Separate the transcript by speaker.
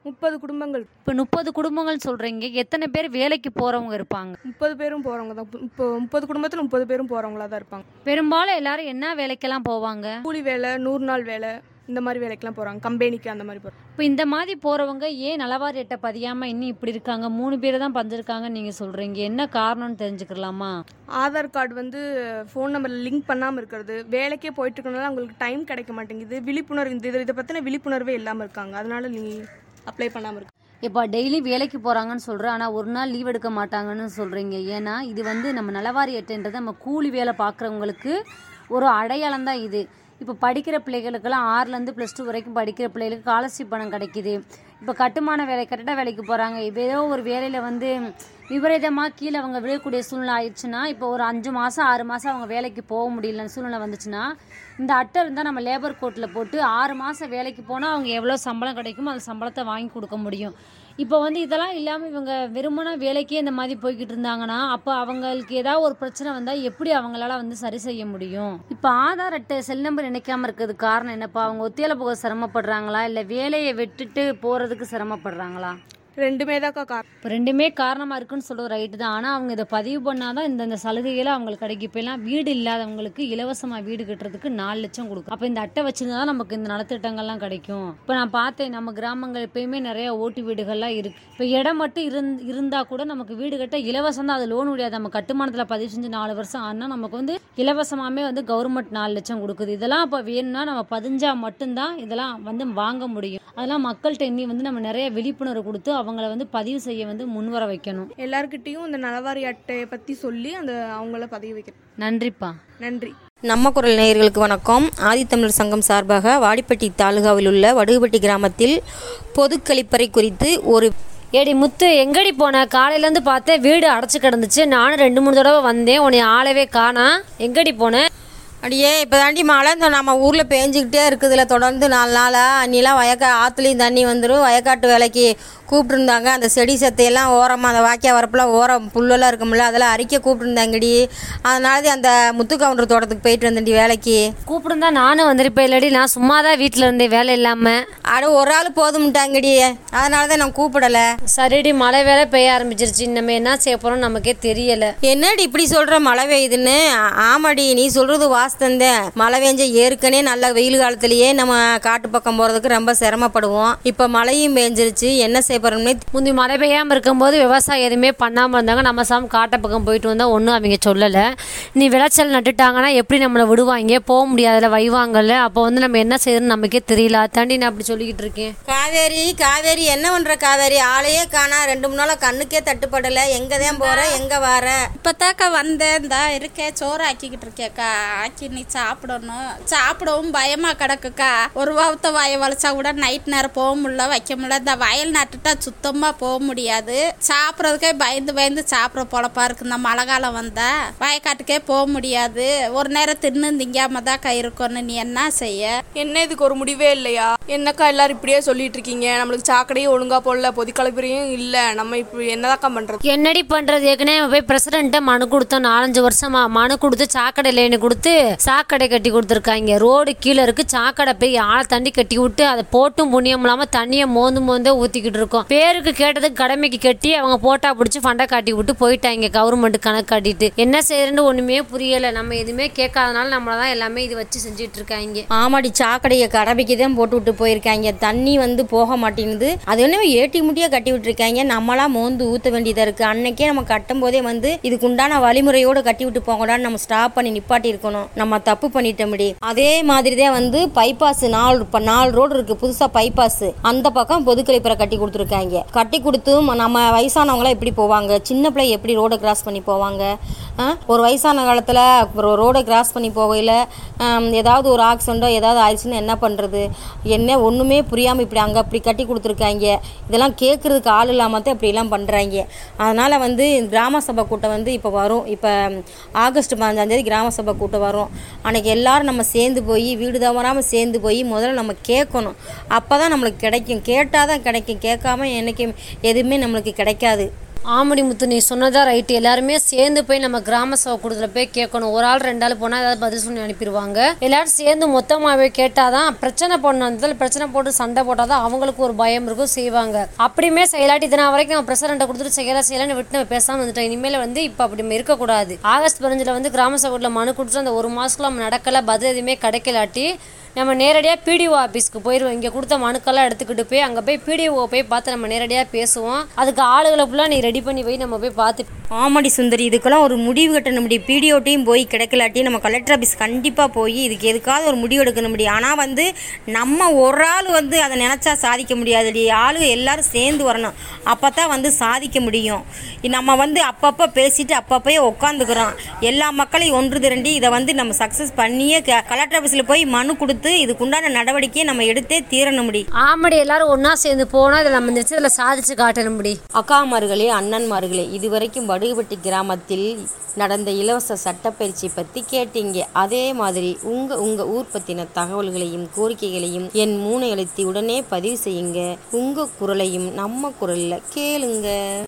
Speaker 1: முப்பது குடும்பங்கள்
Speaker 2: இப்போ முப்பது குடும்பங்கள் சொல்கிறீங்க எத்தனை பேர் வேலைக்கு போகிறவங்க இருப்பாங்க
Speaker 1: முப்பது பேரும் போகிறவங்க தான் இப்போ முப்பது குடும்பத்தில் முப்பது பேரும் போகிறவங்களா தான் இருப்பாங்க
Speaker 2: பெரும்பாலும் எல்லாரும் என்ன வேலைக்கெல்லாம் போவாங்க
Speaker 1: கூலி வேலை நூறு நாள் வேலை இந்த மாதிரி வேலைக்கெல்லாம் போகிறாங்க கம்பெனிக்கு அந்த மாதிரி போகிறாங்க
Speaker 2: இப்போ இந்த மாதிரி போகிறவங்க ஏன் நலவாரி அட்டை பதியாமல் இன்னும் இப்படி இருக்காங்க மூணு பேர் தான் பஞ்சிருக்காங்கன்னு நீங்கள் சொல்கிறீங்க என்ன காரணம்னு தெரிஞ்சுக்கலாமா
Speaker 1: ஆதார் கார்டு வந்து ஃபோன் நம்பரில் லிங்க் பண்ணாமல் இருக்கிறது வேலைக்கே போயிட்டு இருக்கனால அவங்களுக்கு டைம் கிடைக்க மாட்டேங்குது விழிப்புணர்வு இந்த இதை இதை பற்றின விழிப்புணர்வே இல்லாமல் இருக்காங்க அதனால நீ அப்ளை பண்ணாமல் இருக்கு
Speaker 2: இப்போ டெய்லி வேலைக்கு போகிறாங்கன்னு சொல்கிறேன் ஆனால் ஒரு நாள் லீவ் எடுக்க மாட்டாங்கன்னு சொல்கிறீங்க ஏன்னா இது வந்து நம்ம நலவாரி அட்டைன்றது நம்ம கூலி வேலை பார்க்குறவங்களுக்கு ஒரு அடையாளம் தான் இது இப்போ படிக்கிற பிள்ளைகளுக்கெல்லாம் ஆறுலேருந்து ப்ளஸ் டூ வரைக்கும் படிக்கிற பிள்ளைகளுக்கு ஸ்காலர்ஷிப் பணம் கிடைக்குது இப்போ கட்டுமான வேலை கட்டிட வேலைக்கு போகிறாங்க இப்போ ஏதோ ஒரு வேலையில் வந்து விபரீதமாக கீழே அவங்க விழக்கூடிய சூழ்நிலை ஆயிடுச்சுன்னா இப்போ ஒரு அஞ்சு மாதம் ஆறு மாதம் அவங்க வேலைக்கு போக முடியலன்னு சூழ்நிலை வந்துச்சுன்னா இந்த அட்டை இருந்தால் நம்ம லேபர் கோர்ட்டில் போட்டு ஆறு மாதம் வேலைக்கு போனால் அவங்க எவ்வளோ சம்பளம் கிடைக்குமோ அந்த சம்பளத்தை வாங்கி கொடுக்க முடியும் இப்போ வந்து இதெல்லாம் இல்லாமல் இவங்க வெறுமன வேலைக்கே இந்த மாதிரி போய்கிட்டு இருந்தாங்கன்னா அப்போ அவங்களுக்கு ஏதாவது ஒரு பிரச்சனை வந்தால் எப்படி அவங்களால வந்து சரி செய்ய முடியும் இப்போ ஆதார் அட்டை செல் நம்பர் இணைக்காமல் இருக்கிறதுக்கு காரணம் என்னப்பா அவங்க ஒத்தியால போக சிரமப்படுறாங்களா இல்லை வேலையை விட்டுட்டு போகிறதுக்கு சிரமப்படுறாங்களா
Speaker 1: ரெண்டுமே தான்க்கா காரணம்
Speaker 2: இப்போ ரெண்டுமே காரணமாக இருக்குன்னு சொல்கிறது ரைட்டு தான் ஆனால் அவங்க இதை பதிவு பண்ணாதான் இந்த இந்த சலுகைகளை அவங்களுக்கு கிடைக்கும் இப்போ எல்லாம் வீடு இல்லாதவங்களுக்கு இலவசமாக வீடு கட்டுறதுக்கு நாலு லட்சம் கொடுக்கும் அப்போ இந்த அட்டை வச்சிருந்தா தான் நமக்கு இந்த நலத்திட்டங்கள்லாம் கிடைக்கும் இப்போ நான் பார்த்தேன் நம்ம கிராமங்கள் எப்பயுமே நிறைய ஓட்டு வீடுகள்லாம் இருக்குது இப்போ இடம் மட்டும் இருந் இருந்தால் கூட நமக்கு வீடு கட்ட இலவசம் தான் அது லோன் முடியாது நம்ம கட்டுமானத்தில் பதிவு செஞ்சு நாலு வருஷம் ஆனால் நமக்கு வந்து இலவசமாகவே வந்து கவர்மெண்ட் நாலு லட்சம் கொடுக்குது இதெல்லாம் இப்போ வேணும்னா நம்ம பதிஞ்சா மட்டும்தான் இதெல்லாம் வந்து வாங்க முடியும் அதெல்லாம் மக்கள்கிட்ட இன்னி வந்து நம்ம நிறைய விழிப்புணர்வு கொடுத்து அவங்கள வந்து பதிவு செய்ய வந்து முன்வர வைக்கணும்
Speaker 1: எல்லாருக்கிட்டையும் இந்த நலவாரி அட்டையை பற்றி சொல்லி அந்த அவங்கள பதிவு வைக்கணும்
Speaker 2: நன்றிப்பா
Speaker 1: நன்றி
Speaker 3: நம்ம குரல் நேயர்களுக்கு வணக்கம் ஆதித்தமிழர் சங்கம் சார்பாக வாடிப்பட்டி தாலுகாவில் உள்ள வடுகுப்பட்டி கிராமத்தில் பொது கழிப்பறை குறித்து ஒரு
Speaker 2: ஏடி முத்து எங்கடி போன காலையிலேருந்து பார்த்தேன் வீடு அடைச்சு கிடந்துச்சு நானும் ரெண்டு மூணு தடவை வந்தேன் உன்னை ஆளவே காணா எங்கடி போன
Speaker 3: அடியே இப்போ தாண்டி மழை இந்த நம்ம ஊரில் பேஞ்சிக்கிட்டே இருக்குதுல தொடர்ந்து நாலு நாளாக அன்னிலாம் வயக்கா ஆற்றுலையும் தண்ணி வந்துடும் வயக்காட்டு வேலைக்கு கூப்பிட்டுருந்தாங்க அந்த செடி சத்தையெல்லாம் ஓரமாக அந்த வாக்கியா வரப்பெல்லாம் ஓரம் புல்லெல்லாம் இருக்கும்ல அதெல்லாம் அரிக்க கூப்பிட்டுருந்தாங்கடி அதனால தான் அந்த முத்து கவுண்டர் தோட்டத்துக்கு போயிட்டு வந்தேன்டி வேலைக்கு
Speaker 2: கூப்பிடுந்தா நானும் வந்திருப்பேன் இல்லடி நான் சும்மா தான் வீட்டில் இருந்தேன் வேலை இல்லாமல்
Speaker 3: அட ஒரு ஆள் போதும்ட்டாங்கடி அதனால தான் நான் கூப்பிடலை
Speaker 2: சரிடி மழை வேலை பெய்ய ஆரம்பிச்சிருச்சு நம்ம என்ன செய்ய போகிறோம் நமக்கே தெரியலை
Speaker 3: என்னடி இப்படி சொல்ற மழை பெய்யுதுன்னு ஆ- ஆமாடி நீ சொல்றது வாஸ்தந்தேன் மழை பெஞ்ச ஏற்கனவே நல்ல வெயில் காலத்திலேயே நம்ம காட்டு பக்கம் போறதுக்கு ரொம்ப சிரமப்படுவோம் இப்ப மழையும் பெஞ்சிருச்சு என்ன செய்ய போறோம்னே
Speaker 2: முந்தி மழை பெய்யாமல் இருக்கும்போது விவசாயம் எதுவுமே பண்ணாமல் இருந்தாங்க நம்ம சாமி காட்டை பக்கம் போயிட்டு வந்தால் ஒன்றும் அவங்க சொல்லலை நீ விளைச்சல் நட்டுட்டாங்கன்னா எப்படி நம்மளை விடுவாங்க போக முடியாதுல வைவாங்கல்ல அப்போ வந்து நம்ம என்ன செய்யறதுன்னு நமக்கே தெரியல தாண்டி நான் அப்படி சொல்லிக்கிட்டு இருக்கேன்
Speaker 3: காவேரி காவேரி என்ன பண்ற காவேரி ஆளையே காணா ரெண்டு மூணு நாளா கண்ணுக்கே தட்டுப்படல எங்க தான் போற எங்க வர
Speaker 4: இப்போதாக்கா வந்தேன் இந்தா இருக்கேன் சோறு ஆக்கிக்கிட்டு இருக்கேக்கா ஆக்கி நீ சாப்பிடணும் சாப்பிடவும் பயமா கிடக்குக்கா ஒரு வாரத்தை வய வளைச்சா கூட நைட் நேரம் போக முடியல வைக்க முடியல இந்த வயல் நட்டுட்டா சுத்தமா போக முடியாது சாப்பிட்றதுக்கே பயந்து பயந்து சாப்பிட்ற பொழப்பா இருக்கு இந்த மழை காலம் வந்தா வயக்காட்டுக்கே போக முடியாது ஒரு நேரம் தின்னு திங்காம தாக்கா இருக்கணும் நீ என்ன செய்ய
Speaker 1: என்ன இதுக்கு ஒரு முடிவே இல்லையா என்னக்கா எல்லாரும் இப்படியே சொல்லிட்டு இருக்கீங்க நம்மளுக்கு சாக்கடையும் ஒழுங்கா போடல பொதிக்கலப்பிரியும் இல்லை நம்ம இப்படி என்னதாக்கா பண்றது
Speaker 2: என்னடி பண்றது ஏற்கனவே போய் பிரசிடண்ட்டை மனு கொடுத்தோம் நாலஞ்சு வருஷமா மனு கொடுத்து சாக்கடை லைனு கொடுத்து சாக்கடை கட்டி கொடுத்துருக்காங்க ரோடு கீழே இருக்கு சாக்கடை போய் ஆளை தண்ணி கட்டி விட்டு அதை போட்டும் புண்ணியம் இல்லாம தண்ணியை மோந்து மோந்தே ஊத்திக்கிட்டு இருக்கோம் பேருக்கு கேட்டதுக்கு கடமைக்கு கட்டி அவங்க போட்டா பிடிச்சி ஃபண்டை காட்டி விட்டு போயிட்டாங்க கவர்மெண்ட் கணக்கு காட்டிட்டு என்ன செய்யறேன்னு ஒண்ணுமே புரியல நம்ம எதுவுமே கேட்காதனால நம்மள தான் எல்லாமே இது வச்சு செஞ்சுட்டு இருக்காங்க
Speaker 3: ஆமாடி சாக்கடையை கடமைக்கு தான் போட்டு விட்டு போயிருக்காங்க தண்ணி வந்து போக மாட்டேங்குது அது என்னமோ ஏட்டி முட்டியா கட்டி விட்டுருக்காங்க நம்மளா மோந்து ஊத்த வேண்டியதா இருக்கு அன்னைக்கே நம்ம கட்டும் போதே வந்து இதுக்கு உண்டான வழிமுறையோட கட்டி விட்டு போங்கடான்னு நம்ம ஸ்டாப் பண்ணி நிப்பாட்டி இருக்கணும் நம்ம தப்பு பண்ணிட்டோம்டி அதே மாதிரி தான் வந்து பைபாஸ் நாலு இப்போ நாலு ரோடு இருக்கு புதுசா பைபாஸ் அந்த பக்கம் பொது கழிப்பறை கட்டி கொடுத்துருக்காங்க கட்டி கொடுத்தும் நம்ம வயசானவங்களாம் எப்படி போவாங்க சின்ன பிள்ளை எப்படி ரோடை கிராஸ் பண்ணி போவாங்க ஆ? ஒரு வயசான காலத்தில் அப்புறம் ரோடை கிராஸ் பண்ணி போகையில் ஏதாவது ஒரு ஆக்சிடெண்ட்டோ ஏதாவது ஆயிடுச்சுன்னா என்ன பண்ணுறது என்ன ஒன்றுமே புரியாமல் இப்படி அங்கே அப்படி கட்டி கொடுத்துருக்காங்க இதெல்லாம் கேட்குறதுக்கு ஆள் இல்லாமல் தான் இப்படிலாம் பண்ணுறாங்க அதனால் வந்து கிராம சபை கூட்டம் வந்து இப்போ வரும் இப்போ ஆகஸ்ட் பதினஞ்சாந்தேதி கிராம சபை கூட்டம் வரும் அன்றைக்கி எல்லாரும் நம்ம சேர்ந்து போய் வீடு தவறாமல் சேர்ந்து போய் முதல்ல நம்ம கேட்கணும் அப்போ தான் நம்மளுக்கு கிடைக்கும் கேட்டால் தான் கிடைக்கும் கேட்காம என்றைக்கும் எதுவுமே நம்மளுக்கு கிடைக்காது
Speaker 2: ஆமடி முத்து நீ சொன்னதா ரைட்டு எல்லாருமே சேர்ந்து போய் நம்ம கிராம சபை கூடத்தில் போய் கேட்கணும் ஒரு ஆள் ரெண்டு ஆள் போனால் ஏதாவது பதில் சொல்லி அனுப்பிடுவாங்க எல்லாரும் சேர்ந்து மொத்தமாகவே கேட்டாதான் பிரச்சனை பண்ணதில் பிரச்சனை போட்டு சண்டை போட்டால் தான் அவங்களுக்கு ஒரு பயம் இருக்கும் செய்வாங்க அப்படியுமே செயலாட்டி தினம் வரைக்கும் பிரசிடண்ட்டை கொடுத்துட்டு செய்யலாம் செய்யலாம்னு விட்டு நம்ம பேசாமல் வந்துட்டோம் இனிமேல் வந்து இப்போ அப்படி இருக்கக்கூடாது ஆகஸ்ட் பதினஞ்சில் வந்து கிராம சபையில் மனு கொடுத்துட்டு அந்த ஒரு மாதத்துக்குள்ள நம்ம நடக்கலை பதில் எதுவுமே கிடைக்கலாட்டி நம்ம நேரடியாக பிடிஓ ஆஃபீஸ்க்கு போயிடுவோம் இங்கே கொடுத்த மனுக்கெல்லாம் எடுத்துக்கிட்டு போய் அங்கே போய் பிடிஓ போய் பார்த்து நம்ம நேரடியாக பேசுவோம் அதுக்கு ஆளுகளை ஃபுல்லாக நீ ரெடி பண்ணி போய் நம்ம போய் பார்த்து
Speaker 3: ஆமாடி சுந்தரி இதுக்கெல்லாம் ஒரு முடிவு கட்டணும் முடியும் பிடிஓட்டையும் போய் கிடைக்கலாட்டி நம்ம கலெக்டர் ஆஃபீஸ் கண்டிப்பாக போய் இதுக்கு எதுக்காவது ஒரு முடிவு எடுக்கணும் முடியும் ஆனால் வந்து நம்ம ஒரு ஆள் வந்து அதை நினச்சா சாதிக்க முடியாதுடி ஆளுங்க எல்லாரும் சேர்ந்து வரணும் அப்போ தான் வந்து சாதிக்க முடியும் நம்ம வந்து அப்பப்போ பேசிட்டு அப்பப்போயே உட்காந்துக்கிறோம் எல்லா மக்களையும் ஒன்று திரண்டி இதை வந்து நம்ம சக்ஸஸ் பண்ணியே க- கலெக்டர் ஆஃபீஸில் போய் மனு கொடுத்து இதுக்குண்டான நடவடிக்கையை நம்ம எடுத்தே தீரணும் முடி
Speaker 2: ஆமாடி எல்லாரும் ஒன்றா சேர்ந்து போனால் இதை நம்ம இந்த விஷயத்தில் சாதிச்சு காட்டணும் முடி
Speaker 3: அக்காமார்களே அண்ணன்மார்களே இதுவரைக்கும் வடுகுபட்டி கிராமத்தில் நடந்த இலவச சட்டப்பயிற்சி பற்றி கேட்டீங்க அதே மாதிரி உங்க உங்க ஊர் பத்தின தகவல்களையும் கோரிக்கைகளையும் என் மூணு எழுத்தி உடனே பதிவு செய்யுங்க உங்க குரலையும் நம்ம குரல்ல கேளுங்க